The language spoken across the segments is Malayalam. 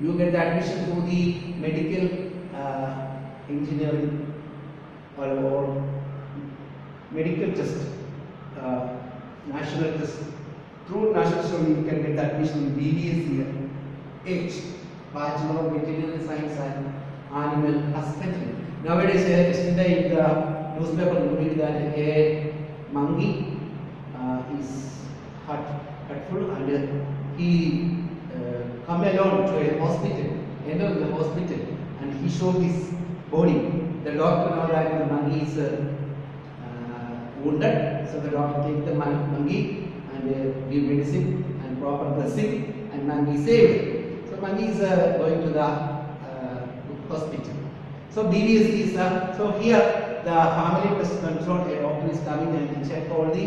you get the admission to the medical uh, engineering or, or medical test, uh, national test. Through national test only you can get the admission in BBS year. H, Bachelor of Veterinary Science and Animal Husbandry. Nowadays, uh, yesterday in the newspaper you read that a monkey uh, is hurt, hurtful and uh, he uh, come alone to a hospital, enter the hospital and he showed his body. The doctor know that the monkey is uh, uh, wounded, so the doctor take the mon- monkey and uh, give medicine and proper dressing and monkey saved. So monkey is uh, going to the uh, hospital. So BBS is uh, so here the family pest control a doctor is coming and check all the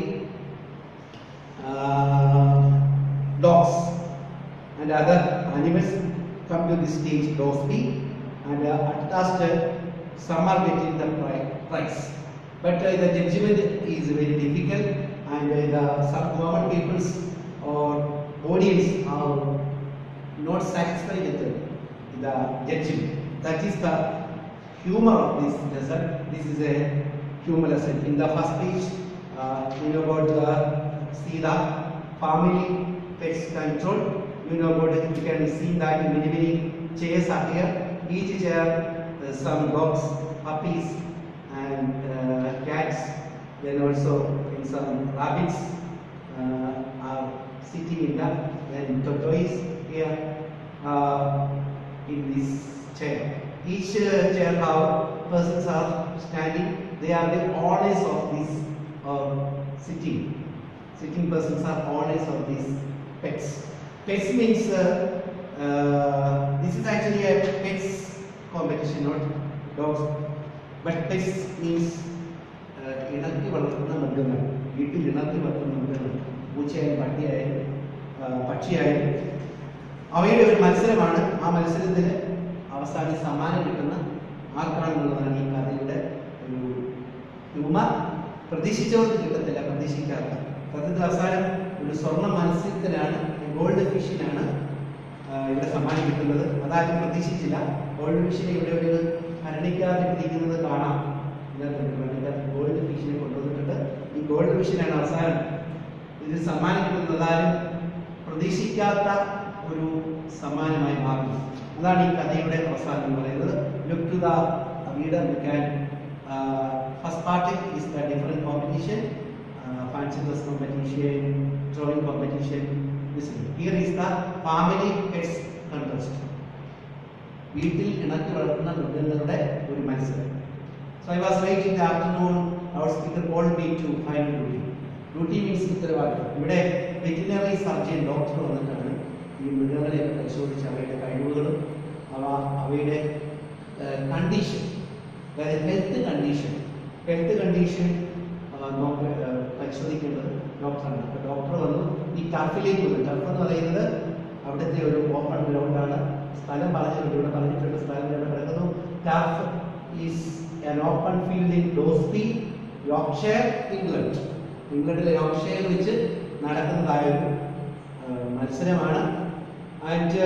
uh, dogs and other animals come to this stage dose B and uh, at last uh, some are getting the pri- price. But uh, the judgment is very difficult and uh, the some common peoples or audience are not satisfied with the, the judgment. That is the humor of this lesson. This is a humor lesson. In the first page, uh, you know about the see the family pets control. You know about it. You can see that many many chairs are here. Each chair, uh, some dogs, puppies, and uh, cats. Then also in some rabbits uh, are sitting in the then tortoise here uh, in this chair. Each uh, chair have persons are standing. They are the owners of this uh, sitting. Sitting persons are owners of these pets. Pets means uh, uh, this is actually a pets competition, not dogs. But pets means uh, ഇണക്കി വളർത്തുന്ന മൃഗങ്ങൾ വീട്ടിൽ ഇണക്കി വളർത്തുന്ന മൃഗങ്ങൾ പൂച്ചയായാലും പട്ടിയായാലും ആ, പക്ഷിയായാലും അവയുടെ ഒരു മത്സരമാണ് ആ മത്സരത്തിൽ അവസാനം സമ്മാനം കിട്ടുന്ന ആർക്കാണെന്നുള്ളതാണ് ഈ കഥയുടെ ഒരു ഹ്യൂമർ പ്രതീക്ഷിച്ചവർക്ക് കിട്ടത്തില്ല പ്രതീക്ഷിക്കാത്ത സത്യത്തിൽ അവസാനം ഒരു സ്വർണ്ണ മത്സ്യത്തിനാണ് ഗോൾഡ് ഫിഷിനാണ് ഇവിടെ സമ്മാനം കിട്ടുന്നത് അതാരും പ്രതീക്ഷിച്ചില്ല ഗോൾഡ് ഫിഷിനെ ഇവിടെ ഒരു ഭരണിക്കാതെ പിടിക്കുന്നത് കാണാം ഇതിനകത്ത് ഗോൾഡ് ഫിഷിനെ കൊണ്ടുവന്നിട്ടുണ്ട് ഈ ഗോൾഡ് ഫിഷിനാണ് അവസാനം ഇത് സമ്മാനം കിട്ടുന്നതാരും പ്രതീക്ഷിക്കാത്ത ഒരു സമ്മാനമായി മാറുന്നു അതാണ് ഈ കഥയുടെ അവസാനം എന്ന് പറയുന്നത് look to the reader you can first part is the different competition fancy dress competition drawing competition here is the family pets contest വീട്ടിൽ ഇണക്കി വളർത്തുന്ന മൃഗങ്ങളുടെ ഒരു മത്സരം So I was late in the afternoon. Our speaker called me to find duty. Duty means ഉത്തരവാദിത്വം. ഇവിടെ വെറ്റിനറി സർജൻ ഡോക്ടർ വന്നിട്ടാണ് ഈ മൃഗങ്ങളെ പരിശോധിച്ച് അവയുടെ കഴിവുകളും അവ അവയുടെ കണ്ടീഷൻ അതായത് ഹെൽത്ത് കണ്ടീഷൻ ഹെൽത്ത് കണ്ടീഷൻ പരിശോധിക്കേണ്ടത് ഡോക്ടറാണ് അപ്പോൾ ഡോക്ടർ വന്നു ഈ ടർഫിലേക്ക് വന്നു ടർഫ് എന്ന് പറയുന്നത് അവിടുത്തെ ഒരു ഓപ്പൺ ഗ്രൗണ്ടാണ് സ്ഥലം പറഞ്ഞിട്ടുണ്ട് ഇവിടെ പറഞ്ഞിട്ടുണ്ട് സ്ഥലം ഇവിടെ കിടക്കുന്നു turf is an open field in Dosby, Yorkshire, England. ഇംഗ്ലണ്ടിലെ യോർക്ക്ഷയറിൽ വെച്ച് നടക്കുന്നതായ ഒരു ആ, മത്സരമാണ് and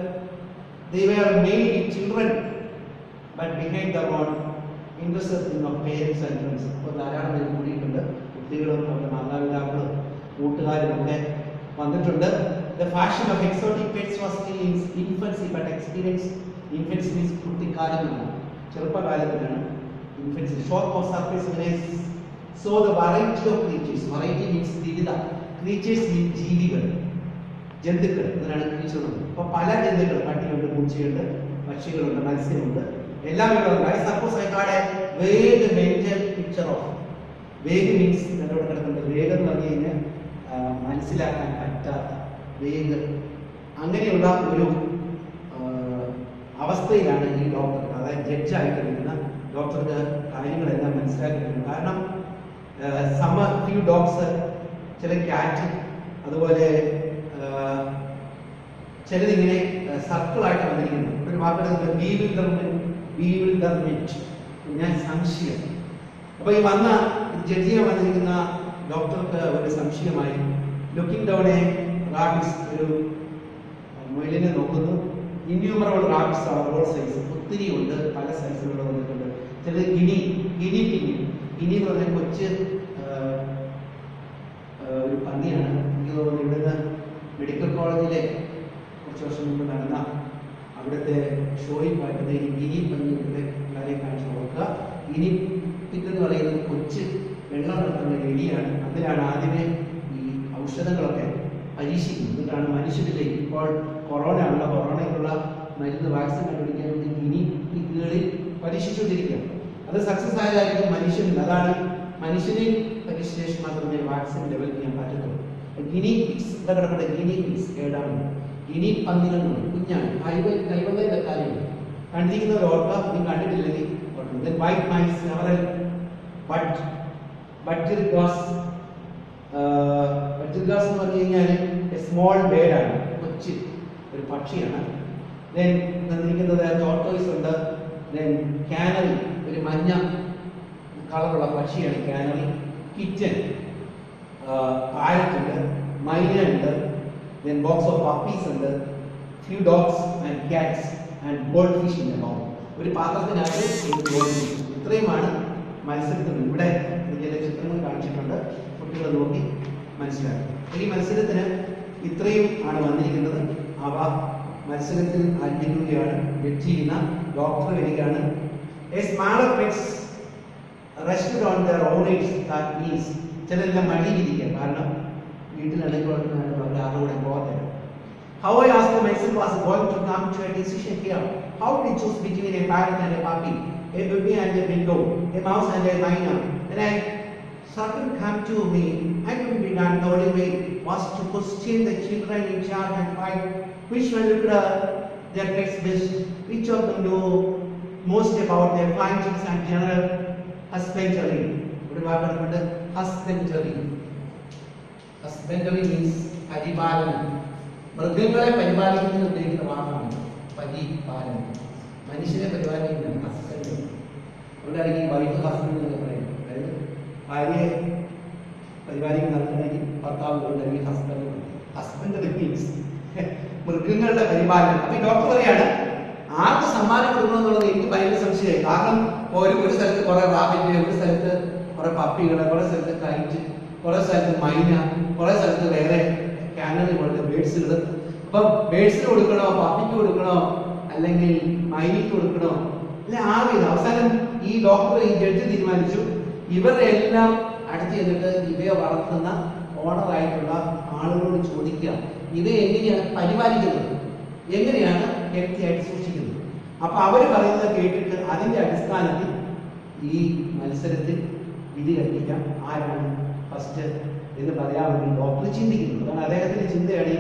they were main children but behind the own interest of parents and friends ഇപ്പോൾ ധാരാളം പേര് കൂടിയിട്ടുണ്ട് കുട്ടികളും അവരുടെ മാതാപിതാക്കളും കൂട്ടുകാരും ഒക്കെ വന്നിട്ടുണ്ട് the fashion of exotic pets was still in infancy but experience infancy means കുട്ടിക്കാലത്തിലാണ് ചെറുപ്പകാലത്തിലാണ് infancy shock of surface so the variety of creatures variety means വിവിധ ക്രീച്ചേഴ്സ് മീൻ ജീവികൾ ജന്തുക്കൾ അതിനാണ് ക്രീച്ചർ അപ്പൊ പല ജന്തുക്കൾ പട്ടിയുണ്ട് പൂച്ചയുണ്ട് പക്ഷികളുണ്ട് മത്സ്യമുണ്ട് എല്ലാം ഇവിടെ ഉണ്ട് I suppose I card a vague mental picture of vague means എന്നോട് കിടക്കുന്നുണ്ട് വേഗം എന്ന് പറഞ്ഞു കഴിഞ്ഞാൽ ആ, മനസ്സിലാക്കാൻ പറ്റാത്ത വേഗ് അങ്ങനെയുള്ള ഒരു ആ, അവസ്ഥയിലാണ് ഈ ഡോക്ടർ അതായത് ജഡ്ജായിട്ട് വരുന്ന ഡോക്ടർക്ക് കാര്യങ്ങളെല്ലാം മനസ്സിലാക്കി തരും കാരണം സമ ഫ്യൂ ഡോഗ്സ് ചില ക്യാറ്റ് അതുപോലെ ആ, ചിലതിങ്ങനെ സർക്കിളായിട്ട് വന്നിരിക്കുന്നു ഒരു വാക്കുകൾ ബി വിൽ ബി വിൽ ഞാൻ സംശയം അപ്പൊ ഈ വന്ന ജഡ്ജ് ചെയ്യാൻ വന്നിരിക്കുന്ന ഡോക്ടർക്ക് ഒരു സംശയമായി ലുക്കിംഗ് ഡൗൺ എ റാബിസ് ഒരു മുയലിനെ നോക്കുന്നു innumerable rabbits are all size ഒത്തിരി ഉണ്ട് പല സൈസിലുള്ള വന്നിട്ടുണ്ട് ചിലത് ഗിനി ഗിനി പിങ്ങി ഗിനി എന്ന് പറഞ്ഞാൽ കൊച്ച് ആ, ആ, ഒരു പന്നിയാണ് എനിക്ക് തോന്നുന്നു ഇവിടുന്ന് മെഡിക്കൽ കോളേജിലെ കുറച്ച് വർഷം മുമ്പ് നടന്ന അവിടുത്തെ ഷോയിൽ പോയപ്പോഴത്തേക്ക് ഗിനി പന്നി ഇവിടുത്തെ പിള്ളേരെ കാണിച്ചു നോക്കുക ഗിനി പിന്നെന്ന് പറയുന്നത് കൊച്ച് വെള്ളം നടത്തുന്ന എലിയാണ് അതിലാണ് ആദ്യമേ ഈ ഔഷധങ്ങളൊക്കെ പരീക്ഷിക്കുന്നത് എന്നിട്ടാണ് മനുഷ്യരിലേക്ക് ഇപ്പോൾ കൊറോണ ഉള്ള കൊറോണയ്ക്കുള്ള മരുന്ന് വാക്സിൻ കണ്ടുപിടിക്കാൻ വേണ്ടി ഗിനി പിക്കുകളിൽ പരീക്ഷിച്ചുകൊണ്ടിരിക്കുക അത് സക്സസ് ആയതായിരിക്കും മനുഷ്യനിൽ അതാണ് മനുഷ്യനിൽ പരീക്ഷിച്ച ശേഷം മാത്രമേ വാക്സിൻ ഡെവലപ്പ് ചെയ്യാൻ പറ്റത്തുള്ളൂ ഗിനി പിക്സ് ഇവിടെ കിടക്കുന്ന ഗിനി പിക്സ് ഏതാണ് ഗിനി പന്നികളുണ്ട് കുഞ്ഞാണ് കൈവ കൈവന്നേ വെക്കാനുണ്ട് കണ്ടിരിക്കുന്നവർ ഓർക്കുക നീ കണ്ടിട്ടില്ലെങ്കിൽ ഓർക്കുക white mice several but budgerigars budgerigars എന്ന് പറഞ്ഞു കഴിഞ്ഞാൽ സ്മോൾ ബേഡാണ് കൊച്ചു ഒരു പക്ഷിയാണ് ദെൻ തന്നിരിക്കുന്നത് ടോട്ടോയ്സ് ഉണ്ട് ദെൻ കാനറി ഒരു മഞ്ഞ കളറുള്ള പക്ഷിയാണ് കാനറി കിച്ചൻ പാരറ്റ് ഉണ്ട് മൈന ഉണ്ട് ദെൻ ബോക്സ് ഓഫ് പപ്പീസ് ഉണ്ട് few dogs and cats and gold fish in home ഒരു പാത്രത്തിനകത്ത് ഒരു ഗോൾഡ് ഫിഷ് ഇത്രയുമാണ് മത്സരത്തിന് ഇവിടെ ചില ചിത്രങ്ങൾ കാണിച്ചിട്ടുണ്ട് കുട്ടികൾ നോക്കി മനസ്സിലാക്കും ഈ മത്സരത്തിന് ഇത്രയും ആണ് വന്നിരിക്കുന്നത് അവ മത്സരത്തിൽ ആരംഭിക്കുകയാണ് ജഡ്ജ് ചെയ്യുന്ന ഡോക്ടർ വരികയാണ് a smaller pets rested on their owners that means ചിലരെല്ലാം മടിയിലിരിക്കുക കാരണം വീട്ടിലല്ലെങ്കിൽ വളർത്തുന്നതാണ് അവർ ആരുടെ പോകത്തില്ല How I asked myself was going to come to a decision here. How to choose between a parrot and a puppy, a baby and a window, a mouse and a minor. When I certain come to me, I couldn't be done. The only way was to question the children in charge and find which one looked uh, their pets best, which of them know most about their findings and general husbandry. ഒരു വാക്കുണ്ട് ഹസ്ബൻഡറി ഹസ്ബൻഡറി മീൻസ് പരിപാലനം മൃഗങ്ങളെ പരിപാലിക്കുന്നതിന് ഉപയോഗിക്കുന്ന വാക്കാണ് പരിപാലനം മനുഷ്യനെ പരിപാലിക്കുന്ന ഹസ്ബൻഡ് അതുകൊണ്ടാണ് ഈ വൈഫ് ഹസ്ബൻഡ് എന്ന് പറയുന്നത് അതായത് ഭാര്യയെ പരിപാലിക്കുന്ന ആൾക്കാണെങ്കിൽ ഭർത്താവ് അല്ലെങ്കിൽ ഹസ്ബൻഡ് ഹസ്ബൻഡ് മീൻസ് മൃഗങ്ങളുടെ പരിപാലനം അപ്പൊ ഈ ഡോക്ടർ പറയാണ് ആർക്ക് സമ്മാനം കൊടുക്കണം എന്നുള്ളത് എനിക്ക് ഭയങ്കര സംശയമായി കാരണം ഒരു ഒരു സ്ഥലത്ത് കുറെ റാബിറ്റ് ഒരു സ്ഥലത്ത് കുറെ പപ്പികള് കുറെ സ്ഥലത്ത് കൈറ്റ് കുറെ സ്ഥലത്ത് മൈന കുറെ സ്ഥലത്ത് വേറെ കാനറി പോലത്തെ ബേഡ്സുകൾ അപ്പൊ ബേഡ്സിന് കൊടുക്കണോ പപ്പിക്ക് കൊടുക്കണോ അല്ലെങ്കിൽ മൈനിക്ക് കൊടുക്കണോ അല്ലെ ആവില്ല അവസാനം ഈ ഡോക്ടർ ഈ ജഡ്ജ് തീരുമാനിച്ചു ഇവരുടെ എല്ലാം അടുത്ത് ചെന്നിട്ട് ഇവയെ വളർത്തുന്ന ഓണറായിട്ടുള്ള ആളുകളോട് ചോദിക്കുക ഇവയെ എങ്ങനെയാണ് പരിപാലിക്കുന്നത് എങ്ങനെയാണ് ഹെൽത്തി ആയിട്ട് സൂക്ഷിക്കുന്നത് അപ്പൊ അവര് പറയുന്നത് കേട്ടിട്ട് അതിന്റെ അടിസ്ഥാനത്തിൽ ഈ മത്സരത്തിൽ വിധി കൽപ്പിക്കാം ആരാണ് ഫസ്റ്റ് എന്ന് പറയാമെന്ന് ഡോക്ടർ ചിന്തിക്കുന്നത് കാരണം അദ്ദേഹത്തിന്റെ ചിന്തയാണ്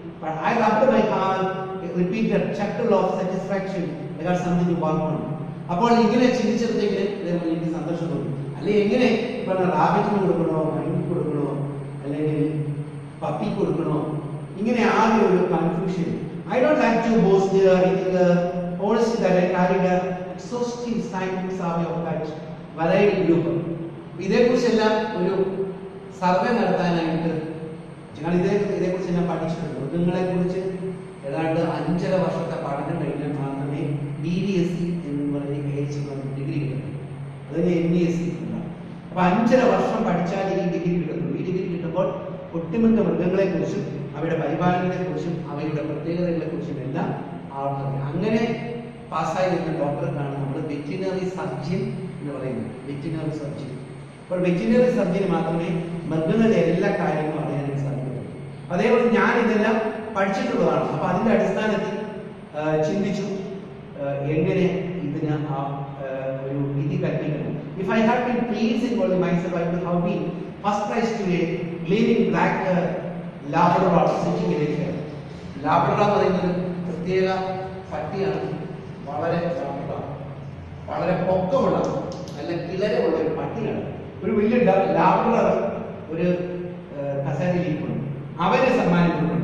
I rubbed my repeated chuckles of satisfaction something to work on അപ്പോൾ ഇങ്ങനെ ചിന്തിച്ചപ്പോഴത്തേക്ക് ഇതേപോലെ എനിക്ക് സന്തോഷം തോന്നി അല്ലെ എങ്ങനെ ഇപ്പൊ റാബിറ്റിന് കൊടുക്കണോ മൈനിക്ക് കൊടുക്കണോ അല്ലെങ്കിൽ പപ്പിക്ക് കൊടുക്കണോ ഇങ്ങനെ ആകെ ഒരു confusion I don't like to boast ഇത് policy that I carried exhausting scientific survey of that variety group ഇതേക്കുറിച്ചെല്ലാം ഒരു സർവേ നടത്താനായിട്ട് ഞങ്ങൾ ഇതേ ഇതേക്കുറിച്ച് ഞാൻ പഠിച്ചിട്ടുണ്ട് മൃഗങ്ങളെ കുറിച്ച് ഏതാണ്ട് അഞ്ചര വർഷത്തെ പഠനം കഴിഞ്ഞാൽ മാത്രമേ ബി ഡി എസ് സി എന്ന് പറഞ്ഞ എച്ച് ഡിഗ്രി കിട്ടും അതിന് എം ഇ എസ് സി അപ്പൊ അഞ്ചര വർഷം പഠിച്ചാൽ ഈ ഡിഗ്രി കിട്ടുന്നുള്ളൂ ഈ ഡിഗ്രി കിട്ടുമ്പോൾ ഒട്ടുമിക്ക മൃഗങ്ങളെ കുറിച്ചും അവയുടെ പരിപാലനത്തെ കുറിച്ചും അവയുടെ പ്രത്യേകതകളെ കുറിച്ചും എല്ലാം ആവർത്തനം അങ്ങനെ പാസ്സായി വരുന്ന ഡോക്ടർക്കാണ് നമ്മൾ വെറ്റിനറി സർജൻ എന്ന് പറയുന്നത് വെറ്റിനറി സർജൻ അപ്പോൾ വെറ്റിനറി സർജന് മാത്രമേ മൃഗങ്ങളുടെ എല്ലാ കാര്യങ്ങളും അറിയാനായിട്ട് സാധിക്കുള്ളൂ അതേപോലെ ഞാൻ ഇതെല്ലാം പഠിച്ചിട്ടുള്ളതാണ് അപ്പൊ അതിന്റെ അടിസ്ഥാനത്തിൽ ആ, ചിന്തിച്ചു ആ, എങ്ങനെ ഇതിന് ആ ആ, ഒരു വിധി കൽപ്പിക്കണം if I have been pleasing only myself I would have been first prize to a gleaning black labrador sitting in a chair labrador എന്ന് പറയുന്നത് പ്രത്യേക പട്ടിയാണ് വളരെ ലാബ്രഡോർ വളരെ പൊക്കമുള്ള നല്ല കിളരമുള്ള ഒരു പട്ടിയാണ് ഒരു വലിയ ഡ- ലാബ്രഡോർ ഒരു കസേരയിൽ ഇരിക്കുന്നു അവരെ സമ്മാനിച്ചിട്ടുണ്ട്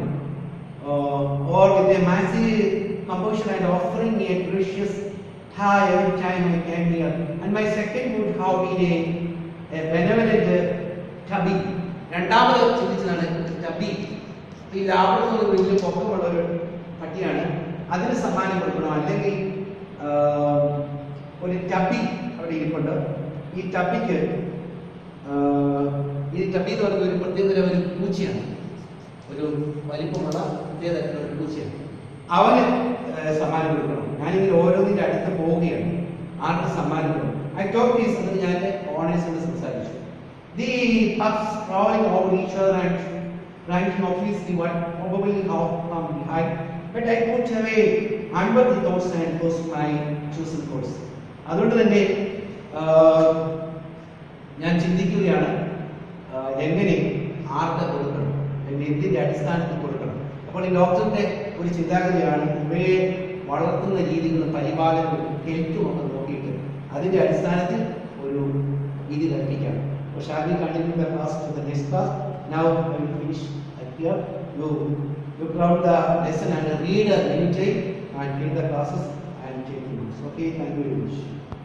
or with a massive composition and offering a gracious hi every time I came here. And my second would have been a, a benevolent tubby. രണ്ടാമത് ചിന്തിച്ചതാണ് ടബി ഈ ലാബിൾ എന്ന് വലിയ പൊക്കമുള്ള ഒരു പട്ടിയാണ് അതിന് സമ്മാനം കൊടുക്കണം അല്ലെങ്കിൽ ആ, ഒരു ടബി അവിടെ ഇരിപ്പുണ്ട് ഈ ടബിക്ക് ആ, ഈ ടബി എന്ന് പറയുന്നത് ഒരു പ്രത്യേകതരം ഒരു പൂച്ചയാണ് ഒരു വലിപ്പമുള്ള പ്രത്യേകതരത്തിലുള്ള ഒരു പൂച്ചയാണ് അവന് ആ, സമ്മാനം കൊടുക്കണം ഞാനിങ്ങനെ ഓരോന്നിന്റെ അടുത്ത് പോവുകയാണ് ആർക്ക് സമ്മാനം കൊടുക്കണം ഐ ടോക്ക് ദീസ് എന്ന് ഞാൻ ഓണേഴ്സിനോട് സംസാരിച്ചു the pups crawling over each other and ranking obviously what probably how come behind but I put away unworthy thoughts and chose my chosen course അതുകൊണ്ട് തന്നെ ആ, ഞാൻ ചിന്തിക്കുകയാണ് ആ, എങ്ങനെ ആർക്ക് കൊടുക്കണം എന്നെ എന്തിന്റെ അടിസ്ഥാനത്തിൽ കൊടുക്കണം അപ്പോൾ ഈ ഡോക്ടറിന്റെ ഒരു ചിന്താഗതിയാണ് ഇവയെ വളർത്തുന്ന രീതികളും പരിപാലനവും ഹെൽത്തും ഒക്കെ നോക്കിയിട്ട് അതിന്റെ അടിസ്ഥാനത്തിൽ ഒരു വിധി കൽപ്പിക്കാം അപ്പോൾ Shabi continue the class to the next class now I will finish here you you crowd the lesson and read a many time and read the classes and take notes okay thank you very much